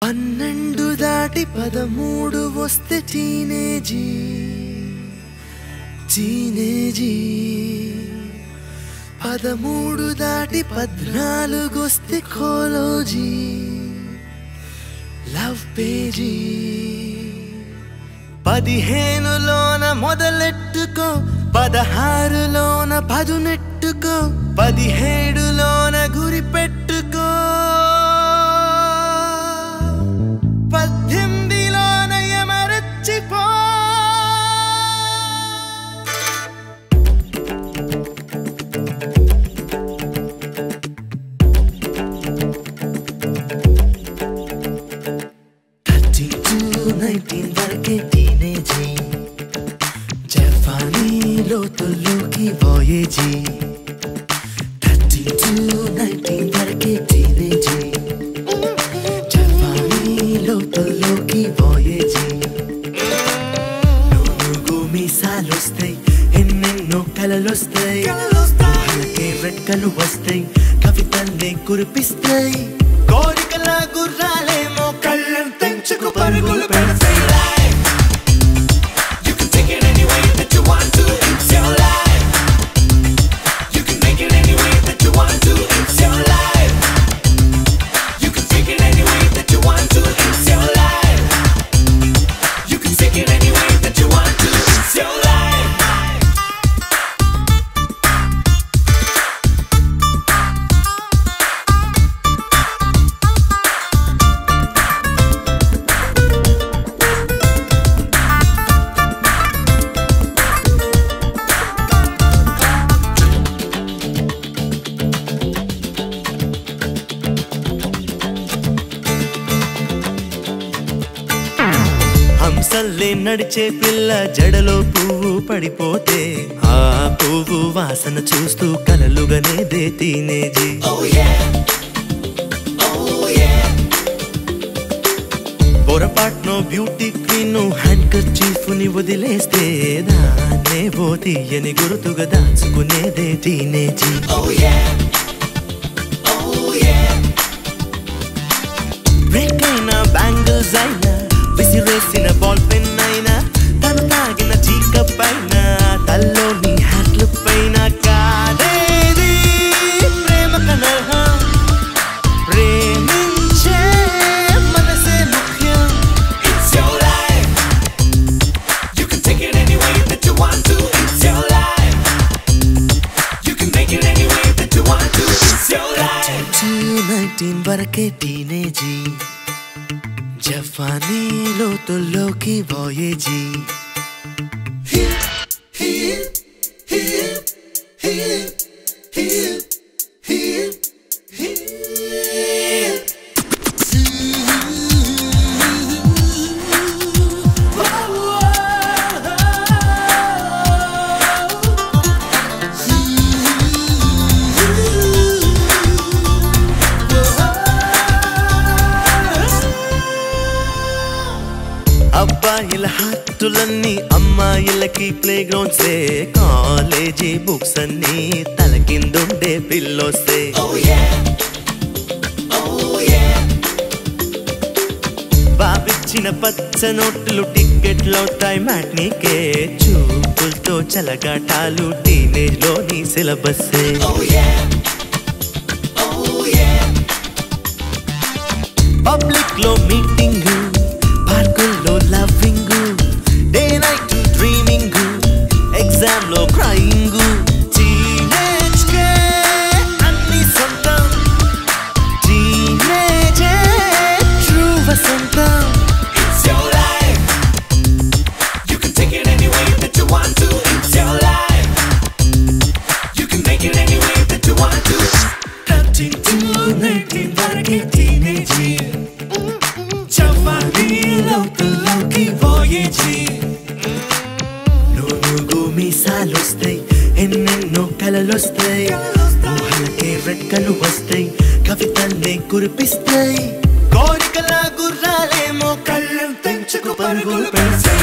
పన్నెండు దాటి పదమూడు వస్తే టీనేజీ టీనేజీ పదమూడు దాటి పద్నాలుగు వస్తే కోలోజీ లవ్ పేజీ పదిహేనులోన మొదలెట్టుకో పదహారులోన పదునెట్టుకో పదిహేడులోన గురి పెట్టుకో పద్దెనిమిదిలోన ఎమరచ్చిపో థర్టీ టు నైన్టీన్ వరకే టీనేజీ జఫానీ లోతుల్లోకి పోయేజీ థర్టీ టు నైన్టీన్ వరకే టీనేజీ జఫానీ లోతుల్లోకి పోయేజీ నువ్వు మీసాలొస్తాయి ఎన్నెన్నో కలలొస్తాయి వాళ్ళకే రెక్కలు వస్తాయి కవితల్ని కురిపిస్తాయి కోరికల గుర్రాలేమో కళ్ళం తెంచుకు పరుగులు పెడతాయి You can take it any way that you want to. It's your life. You can make it any way that you want to. It's your life. You can take it any way that you want to. It's your life. You can take it any way that you want to. It's your life. హంసల్లే నడిచే పిల్ల జడలో పువ్వు పడిపోతే ఆ పువ్వు వాసన చూస్తూ కలలుగనేదే teenage Oh yeah. Oh yeah. పొరపాటునో బ్యూటీ క్వీన్ హ్యాండ్ కర్చీఫ్ ని వదిలేస్తే దాన్నే ఓ తీయని గుర్తుగా దాచుకునేదే teenage Oh yeah. Oh yeah. Break అయినా బ్యాంగిల్స్ అయినా విసిరేసిన బాల్ పెన్ అయినా తను తాగిన టీ కప్ అయినా తల్లోని హ్యాట్లు పైన కాదేది ప్రేమ కనహా ప్రేమించే మనసే ముఖ్యం It's your life. You can take it any way that you want to. It's your life. You can make it any way that you want to. It's your life. Nineteen వరకే teenage జఫానీ లోతుల్లోకి పోయేజీ అబ్బాయిల హత్తులన్నీ అమ్మాయిలకి play గ్రౌండ్సే college books అన్నీ తలకిందుండే పిల్లోసే Oh yeah. Oh yeah. బాబిచ్చిన పచ్చ నోట్లు టిక్కెట్లవుతాయి మ్యాట్నీకే చూపులతో చలగాటాలు teenage లోని సిలబస్సే Oh yeah. Oh yeah. Public లో మీటింగ్ పార్కుల్లో loving day night dreaming exam లో క్రయింగ్ టీనేజ్ కే అన్ని సొంతం టీనేజే ట్రూ వసంతం It's your life. You can take it any way that you want to. It's your life. You can make it any way that you want to. Thirty to nineteen వరకే teenage జవానీ లోతుల్లోకి పోయేజీ నువ్వు మీసాలొస్తాయి ఎన్నెన్నో కలలొస్తాయి ఊహలకే రెక్కలు వస్తాయి కవితల్ని కురిపిస్తాయి కోరికల గుర్రాలేమో కళ్ళం తెంచుకు పరుగులు పెడతాయి